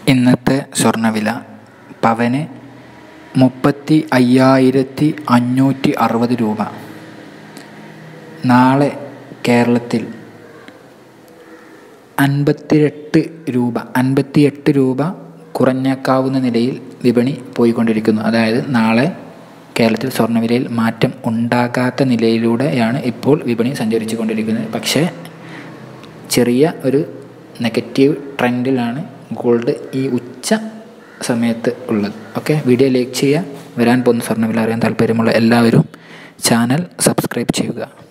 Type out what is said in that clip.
ഇന്നത്തെ സ്വർണ്ണവില പവന് മുപ്പത്തി അയ്യായിരത്തി അഞ്ഞൂറ്റി അറുപത് രൂപ നാളെ കേരളത്തിൽ അൻപത്തിയെട്ട് രൂപ അൻപത്തിയെട്ട് രൂപ കുറഞ്ഞേക്കാവുന്ന നിലയിൽ വിപണി പോയിക്കൊണ്ടിരിക്കുന്നു അതായത് നാളെ കേരളത്തിൽ സ്വർണ്ണവിലയിൽ മാറ്റം ഉണ്ടാകാത്ത നിലയിലൂടെയാണ് ഇപ്പോൾ വിപണി സഞ്ചരിച്ചു കൊണ്ടിരിക്കുന്നത് പക്ഷേ ചെറിയ ഒരു നെഗറ്റീവ് ട്രെൻഡിലാണ് ഗോൾഡ് ഈ ഉച്ച സമയത്ത് ഉള്ളത് ഓക്കെ വീഡിയോ ലൈക്ക് ചെയ്യുക വരാൻ പോകുന്ന സ്വർണ്ണവില അറിയാൻ താല്പര്യമുള്ള എല്ലാവരും ചാനൽ സബ്സ്ക്രൈബ് ചെയ്യുക